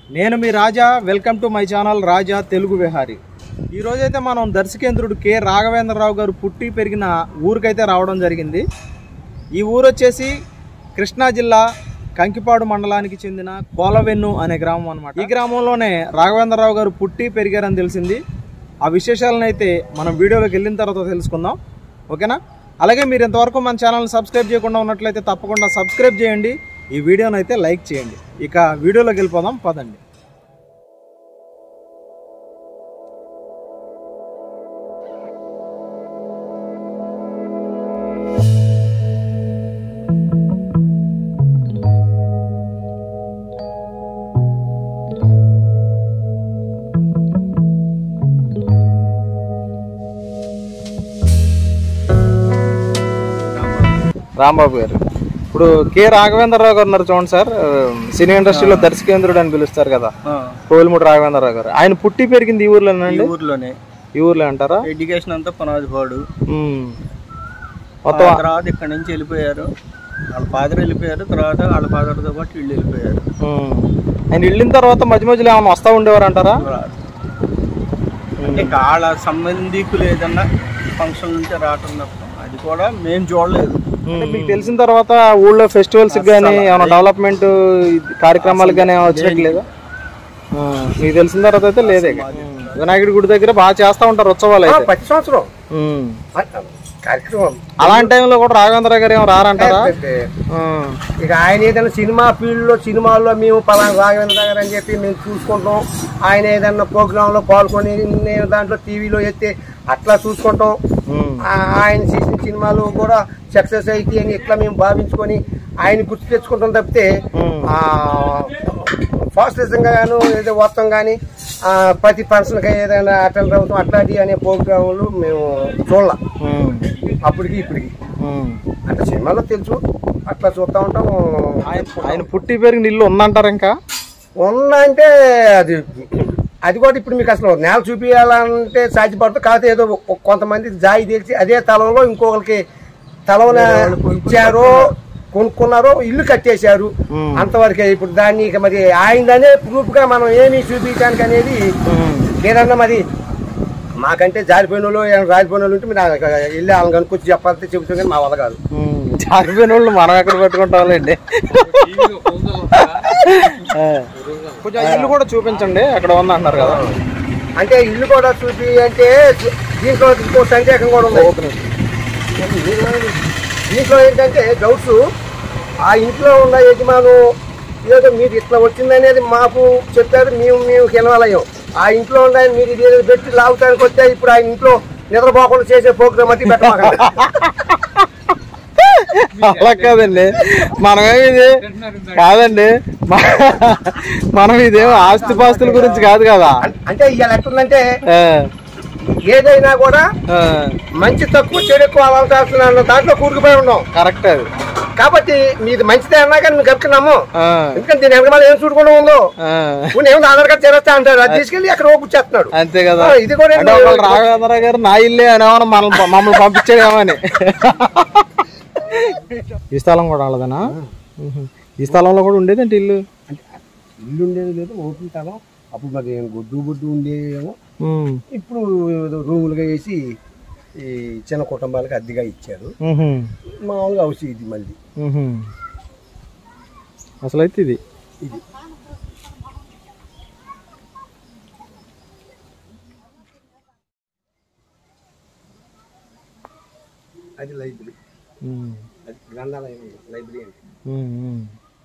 నేను మీ Raja welcome to my channel Raja Telugu Vihari ఈ రోజైతే మనం దర్శకేంద్రుడు కె రాఘవేంద్రరావు గారు పుట్టి పెరిగిన ఊరికైతే రావడం జరిగింది ఈ ఊరు వచ్చేసి కృష్ణా జిల్లా కంకిపాడు మండలానికి చెందిన కోలవెన్ను అనే గ్రామం అన్నమాట ఈ గ్రామంలోనే రాఘవేంద్రరావు గారు పుట్టి పెరిగారని తెలిసింది ఆ విశేషాలను అయితే మనం వీడియోలోకి వెళ్ళిన తర్వాత తెలుసుకుందాం ఓకేనా అలాగే మీరు ఇంతవరకు మన ఛానల్ని సబ్స్క్రైబ్ చేయకుండా ఉన్నట్లయితే తప్పకుండా సబ్స్క్రైబ్ చేయండి ఈ వీడియోని అయితే లైక్ చేయండి ఇక వీడియోలోకి వెళ్ళిపోదాం పదండి రాంబాబు గారు ఇప్పుడు కె రాఘవేంద్రరావు గారు ఉన్నారు చూడండి సార్ ఆ, సినీ ఇండస్ట్రీలో దర్శకేంద్రుడు అని పిలుస్తారు కదా కోవిలమూడి రాఘవేంద్రరావు గారు ఆయన పుట్టి పెరిగింది ఈ ఈ ఊర్లోనండి ఊర్లోనే ఈ ఊర్లో అంటారా ఎడ్యుకేషన్ అంతా పునాదిపాడు ఉమ్. ఆ మొత్తం తర్వాత ఇక్కడ నుంచి వెళ్ళిపోయారు వాళ్ళ ఫాదర్ వెళ్ళిపోయారు తర్వాత వాళ్ళ ఫాదర్తో పాటు వీళ్ళు వెళ్ళిపోయారు ఉమ్. ఆయన వెళ్ళిన తర్వాత మధ్య మధ్యలో ఏమైనా వస్తూ ఉండేవారు అంటారా అంటే వాళ్ళ సంబంధికులు ఏదన్నా ఫంక్షన్ ఉంటే రావటం తప్ప అది కూడా మేము చూడలేదు అంటే మీకు తెలిసిన తర్వాత ఊళ్ళో ఫెస్టివల్స్ కానీ ఏమైనా డెవలప్మెంట్ కార్యక్రమాలకు కానీ ఏమైనా వచ్చినట్లేదా ఆ, మీకు తెలిసిన తర్వాత అయితే లేదే ఇక. వినాయకుడి గుడి దగ్గర బాగా చేస్తా ఉంటారు ఉత్సవాలు అయితే ప్రతి సంవత్సరం ఉమ్. కార్యక్రమం అలాంటి టైంలో కూడా రాఘవేంద్ర గారు ఏమో రారంటారా ఆ. ఇక ఆయన ఏదైనా సినిమా ఫీల్డ్ లో సినిమాల్లో మేము పలానా రాఘవేంద్ర గారు అని చెప్పి మేము చూసుకుంటాం ఆయన ఏదైనా ప్రోగ్రామ్ లో పాల్గొని నేను దాంట్లో టీవీలో ఎత్తే అట్లా చూసుకుంటాం ఉమ్. ఆ- ఆయన చేసిన సినిమాలు కూడా సక్సెస్ అయితే అని ఇట్లా మేము భావించుకొని ఆయన గుర్తు తెచ్చుకుంటాం తప్పితే ఉమ్. ఆ ఫాస్టిజంగా గాను ఏదో మొత్తం కానీ ప్రతి ఫంక్షన్కి ఏదైనా అటెండ్ అవుతాం అట్లాంటివి అనే ప్రోగ్రాములు మేము చూడాల ఉమ్. అప్పటికి ఇప్పటికి ఉమ్. అంటే సినిమాలో తెలుసు అట్లా చూస్తూ ఉంటాం ఆయన ఆయన పుట్టి పెరిగిన ఇల్లు ఉందంటారు ఇంకా ఉందంటే అది అది కూడా ఇప్పుడు మీకు అసలు నేల చూపించాలంటే సాధ్యపడుతుంది కాకపోతే ఏదో ఒ- కొంతమంది జాయి తెలిసి అదే తలంలో ఇంకొకరికి తలవన ఇచ్చారో కొనుక్కున్నారో ఇల్లు కట్టేశారు ఉమ్. అంతవరకే ఇప్పుడు దాన్ని ఇక మరి ఆయనదనే ప్రూఫ్ గా మనం ఏమి చూపించడానికి అనేది ఉమ్. లేదన్నా మరి మాకంటే జారిపోయిన వాళ్ళు ఏమైనా రాలిపోయిన వాళ్ళు ఉంటే మీరు ఆ- వెళ్ళి వాళ్ళని కనుక్కొచ్చి చెప్పాలంటే చెబుతాం కానీ మా వల్ల కాదు ఉమ్. జారిపోయిన వాళ్ళు మనం ఎక్కడ పెట్టుకుంటాంలేండి ఆ. కొంచెం ఆ ఇల్లు కూడా చూపించండి అక్కడ ఉంది అంటున్నారు కదా అంటే ఇల్లు కూడా చూపి అంటే దీంట్లో ఇంకో సందేహం కూడా ఉంది దీంట్లో ఏంటంటే డౌట్స్ ఆ ఇంట్లో ఉన్న యజమాను ఏదో మీరు ఇట్లా వచ్చిందనేది మాకు చెప్పారు మేము మేము కినవాలయ్యాం ఆ ఇంట్లో ఉన్న ఆయన మీరు ఇది ఏదో పెట్టి లాగుతానికి వస్తే ఇప్పుడు ఆయన ఇంట్లో నిద్రపోకుండా చేసే ప్రోగ్రామ్ అది పెట్టమాకండి అలా కాదండి మనమేమి ఇది కాదండి మ- మనం ఇదేమో ఆస్తి పాస్తుల గురించి కాదు కదా అంటే ఇవాళ ఎట్లుందంటే ఆ, ఏదైనా కూడా ఆ, మంచి తక్కువ చెడు ఎక్కువ అవంతాల్సిన దాంట్లో కూరుకుపోయి ఉన్నాం కరెక్ట్ అది కాబట్టి మీది మంచిదే అన్నా కానీ మేము గడుపుతున్నాము ఆ, ఎందుకంటే దీని వెనక ఏం చూడకుండా ఉందో ఆ, ఇప్పుడు ఏముంది ఆధార్ కార్డు చేస్తా అంటాడు అది తీసుకెళ్లి అక్కడ ఓపుచ్చేస్తున్నాడు అంతే కదా ఆ, ఇది కూడా అంటే ఒకళ్ళు రాఘవేంద్ర గారు నా ఇల్లే అనేమన్నా మనల్ని మమ్మల్ని పంపించేదేమని ఈ స్థలం కూడా వాళ్ళదనా ఉహు. ఈ స్థలంలో కూడా ఉండేదంటే ఇల్లు ఇల్లు ఉండేది లేదు ఓపెన్ స్థలం అప్పుడు మరి గొడ్డు బొడ్డు ఉండేదేమో ఉమ్, ఇప్పుడు ఏదో రూములుగా వేసి ఈ చిన్న కుటుంబాలకు అద్దెగా ఇచ్చారు ఉహు, మామూలుగా హౌస్ ఇది మళ్ళీ ఉహు. అసలైతే ఇది ఇది అది లైబ్రరీ ఉమ్, అది గ్రంథాలయం లైబ్రరీ అంటే ఉమ్, ఉమ్.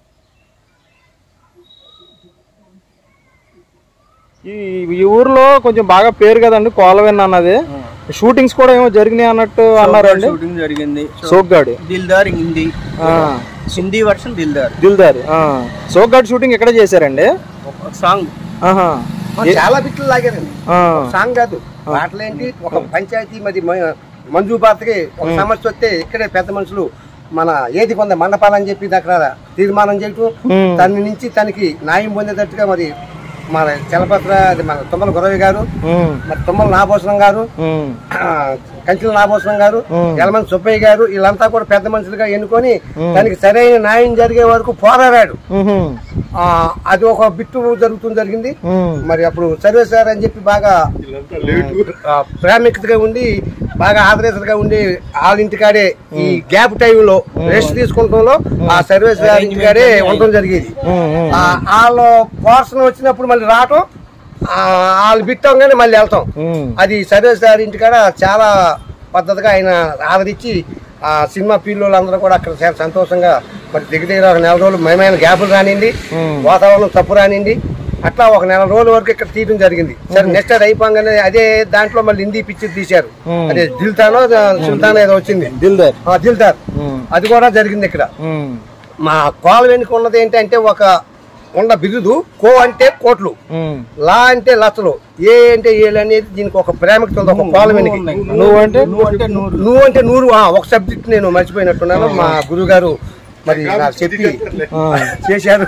ఈ ఈ ఊర్లో కొంచెం బాగా పేరు కదండి కోలవెన్ అన్నది షూటింగ్స్ కూడా ఏమో జరిగినాయి అన్నట్టు అన్నారండి షూటింగ్ జరిగింది సోగ్గాడి దిల్దార్ హిందీ ఆ, హిందీ వర్షన్ దిల్దార్ దిల్దార్ ఆ. సోగ్గాడి షూటింగ్ ఎక్కడ చేశారండి ఒక సాంగ్ ఆహా చాలా బిట్లు లాగారండి ఆ, సాంగ్ కాదు పాటలేంటి ఒక పంచాయతీ మరి మ- మంజు భారత్కి ఒక సమస్య వస్తే ఇక్కడే పెద్ద మనుషులు మన ఏది కొంద మండపాలని చెప్పి దగ్గర తీర్మానం చేయటం ఉమ్, తన నుంచి తనకి న్యాయం పొందేటట్టుగా మరి మన చలపత్ర అది మన తుమ్మల గురవి గారు ఉమ్, మరి తుమ్మల నాభూషణం గారు ఉమ్, ఆ, కంచెల నాగోత్సవం గారు ఉమ్. యలమంది సుబ్బయ్య గారు వీళ్ళంతా కూడా పెద్ద మనుషులుగా ఎన్నుకొని దానికి సరైన న్యాయం జరిగే వరకు పోరాడాడు ఉహు. ఆ, అది ఒక బిట్టు జరుగుతుంది జరిగింది ఉమ్. మరి అప్పుడు సర్వే సార్ అని చెప్పి బాగా ఆ, ప్రాముఖ్యతగా ఉండి బాగా ఆదరేతగా ఉండి వాళ్ళ ఇంటికాడే ఈ గ్యాప్ టైంలో రెస్ట్ తీసుకుంటంలో ఆ సర్వే సార్ ఇంటికాడే ఉండటం జరిగేది ఉమ్, ఉమ్. ఆ, వాళ్ళు పోర్షన్ వచ్చినప్పుడు మళ్ళీ రావటం ఆ, వాళ్ళు బిట్టంగానే మళ్ళీ వెళ్తాం ఉమ్. అది సర్వే సార్ ఇంటికాడ చాలా పద్ధతిగా ఆయన ఆదరించి ఆ సినిమా పిల్లలు అందరూ కూడా అక్కడ చాలా సంతోషంగా మరి దగ్గర దగ్గర ఒక నెల రోజులు మేమైన గ్యాపులు రానింది ఉమ్. వాతావరణం తప్పు రానింది అట్లా ఒక నెల రోజుల వరకు ఇక్కడ తీయడం జరిగింది సరే నెక్స్ట్ అది అయిపోగానే అదే దాంట్లో మళ్ళీ హిందీ పిక్చర్ తీశారు ఉమ్. అదే దిల్తానో సుల్తాన్ ఏదో వచ్చింది దిల్దార్ ఆ, దిల్తార్ ఉమ్. అది కూడా జరిగింది ఇక్కడ ఉమ్. మా కోల వెనుక ఉన్నది ఏంటంటే ఒక ఉన్న బిరుదు కో అంటే కోట్లు ఉమ్. లా అంటే లచ్చలు ఏ అంటే ఏళ్ళు అనేది దీనికి ఒక ప్రాముఖ్యత ఉంది ఒక కోల వెనుక నువ్వు అంటే నువ్వు అంటే నూరు నువ్వు అంటే నూరు ఆ, ఒక సబ్జెక్ట్ నేను మర్చిపోయినట్టున్నాను మా గురువు గారు మరి నాకు చెప్పి ఆ. చేశారు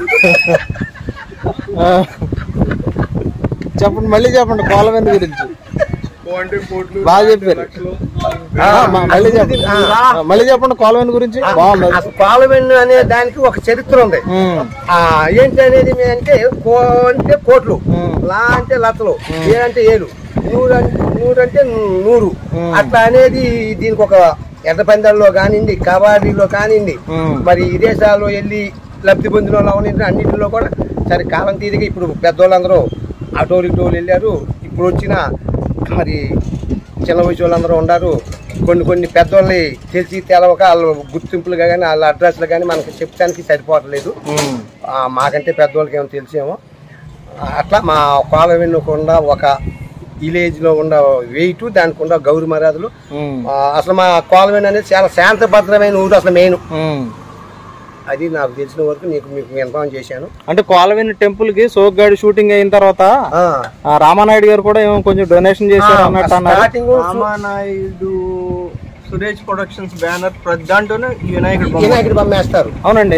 ఆ. చెప్పండి మళ్ళీ చెప్పండి కోలవెన్ గురించి బాగా చెప్పారు ఆ, మ- మళ్ళీ చెప్పండి ఆ. ఆ, మళ్ళీ చెప్పండి కోలవెన్ గురించి బాగుంది అసలు కోలవెన్ను అనే దానికి ఒక చరిత్ర ఉంది ఉమ్. ఆ ఏంటి అనేది మీ అంటే కో అంటే కోట్లు ఉమ్. లా అంటే లతలు ఏ అంటే ఏలు నూరు అంటే నూరు అంటే నూరు ఉమ్. అట్లా అనేది దీనికి ఒక ఎర్ర పందాల్లో కానివ్వండి కబడ్డీలో కానివ్వండి ఉమ్. మరి విదేశాల్లో వెళ్ళి లబ్ధి పొందిన వాళ్ళు అవన్నీ అన్నింటిలో కూడా సరే కాలం తీరిగా ఇప్పుడు పెద్దోళ్ళందరూ అటోలు ఇటోలు వెళ్ళారు ఇప్పుడు వచ్చిన మరి చిన్న వయసు వాళ్ళందరూ ఉన్నారు కొన్ని కొన్ని పెద్దోళ్ళని తెలిసి తెలవక వాళ్ళు గుర్తింపులుగా కానీ వాళ్ళ అడ్రస్లు కానీ మనకి చెప్పడానికి సరిపోవట్లేదు ఉమ్. ఆ, మాకంటే పెద్దవాళ్ళకి ఏమో తెలిసేమో ఆ, అట్లా మా కోల వెన్నుకుండా ఒక విలేజ్లో ఉన్న వెయిట్ దానికి ఉన్న గౌరవ మర్యాదలు ఉమ్. ఆ, అసలు మా కోలవెన్ అనేది చాలా శాంతభద్రమైన ఊరు అసలు మెయిన్ ఉమ్. అది నాకు తెలిసిన వరకు నీకు మీకు ఇన్ఫార్మ్ చేశాను అంటే కోలవెన్ టెంపుల్ కి సోగ్గాడి షూటింగ్ అయిన తర్వాత ఆ, ఆ, రామానాయుడు గారు కూడా ఏమో కొంచెం డొనేషన్ చేశారు అన్నట్టు అన్నారు starting Ramanaidu Suresh productions banner ప్రతి దాంట్లోనే ఈ వినాయకుడు బొమ్మ వినాయకుడి బొమ్మ వేస్తారు అవునండి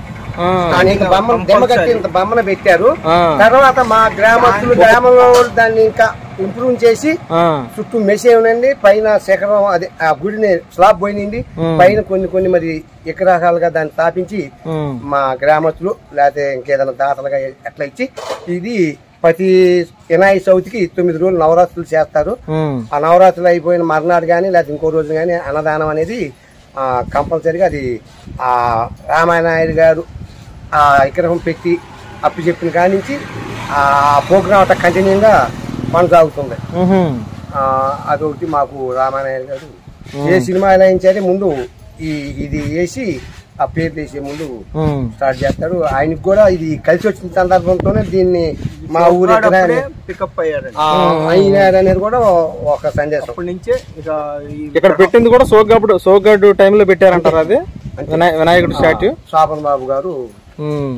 ఆ. దానికి బొమ్మ దెమ్మ కట్టి ఇంత బొమ్మను పెట్టారు ఆ. తర్వాత మా గ్రామస్తులు గ్రామంలో వాళ్ళు దాన్ని ఇంకా ఇంప్రూవ్ చేసి ఆ. చుట్టూ మెసి ఉండండి పైన శిఖరం అదే ఆ గుడిని స్లాబ్ పోయినండి ఉమ్. పైన కొన్ని కొన్ని మరి ఎకరాలుగా దాన్ని స్థాపించి ఉమ్. మా గ్రామస్తులు లేకపోతే ఇంకేదైనా దాతలుగా అట్లా ఇచ్చి ఇది ప్రతి వినాయక చవితికి తొమ్మిది రోజులు నవరాత్రులు చేస్తారు ఉమ్. ఆ నవరాత్రులు అయిపోయిన మర్నాడు కానీ లేకపోతే ఇంకో రోజు కానీ అన్నదానం అనేది కంపల్సరీగా అది ఆ రామానాయుడు గారు ఆ విగ్రహం పెట్టి అప్పు చెప్పిన కాడి నుంచి ఆ ప్రోగ్రామ్ అట్లా కంటిన్యూగా కొనసాగుతుంది ఉహు. ఆ, అదొకటి మాకు రామానాయుడు గారు ఏ సినిమా ఎలా వేయించారే ముందు ఈ ఇది వేసి ఆ పేరు వేసే ముందు ఉమ్. స్టార్ట్ చేస్తాడు ఆయనకు కూడా ఇది కలిసి వచ్చిన సందర్భంతోనే దీన్ని మా ఊరి అప్పుడే పికప్ అయ్యారండి అయినారు అనేది కూడా ఒక సందేశం అప్పటి నుంచే ఇక ఈ ఇక్కడ పెట్టింది కూడా సోగ్గాడు సోగ్గాడు టైంలో పెట్టారంటారు అది వినాయ- వినాయకుడి స్టాట్యూ శోభన్ బాబు గారు ఉమ్.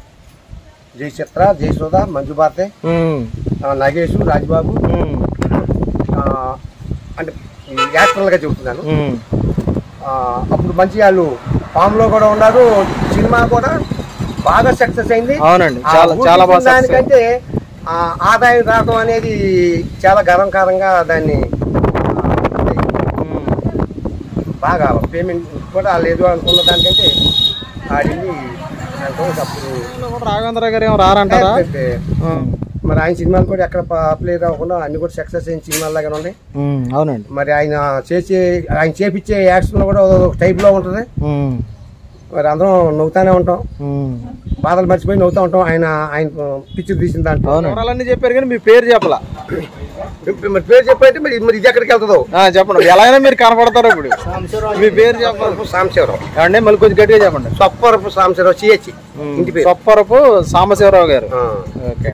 జై చిత్ర జై సుధా మంజు భారతే ఉమ్. ఆ, నగేష్ రాజ్బాబు ఉమ్. ఆ, అంటే ఈ యాక్టర్లుగా చెబుతున్నాను ఉమ్. ఆ, అప్పుడు మంచి వాళ్ళు ఫామ్ లో కూడా ఉన్నారు సినిమా కూడా బాగా సక్సెస్ అయింది అవునండి ఆ చాలా ఊరికి చాలా బాగా ఇచ్చిన success అయింది. దానికంటే ఆ, ఆదాయం రావడం అనేది చాలా గర్వకారంగా దాన్ని ఆ, అంటే ఉమ్. బాగా పేమెంట్ కూడా లేదు అనుకున్న దానికంటే ఆడింది దాంట్లో అప్పుడు ఇందులో కూడా రాఘవేంద్ర గారు ఏమో రారంటారా అంటే ఉమ్. మరి ఆయన సినిమాలు కూడా ఎక్కడ ప్లే అవ్వకుండా అన్ని కూడా సక్సెస్ అయిన సినిమాలు లాగానే ఉన్నాయి ఉమ్. అవునండి మరి ఆయన చేసే ఆయన చేపించే యాక్షన్ కూడా ఒక టైప్ లో ఉంటుంది ఉమ్. మరి అందరం నవ్వుతానే ఉంటాం ఉమ్. బాధలు మర్చిపోయి నవ్వుతా ఉంటాం ఆయన ఆయన పిక్చర్ తీసిన దాంట్లో అవును వివరాలన్నీ చెప్పారు కానీ మీ పేరు చెప్పలా మరి పేరు చెప్పైతే మరి మరి ఇది ఎక్కడికి వెళ్తుందో ఆ, చెప్పండి ఎలా అయినా మీరు కనపడతారు ఇప్పుడు మీ పేరు చెప్పండి సాంబశివరావు ఏమండి మళ్ళీ కొంచెం గట్టిగా చెప్పండి సొప్పరపు సాంబశివరావు సిహెచ్ ఇంటి పేరు సొప్పరపు సాంబశివరావు గారు ఆ. ఓకే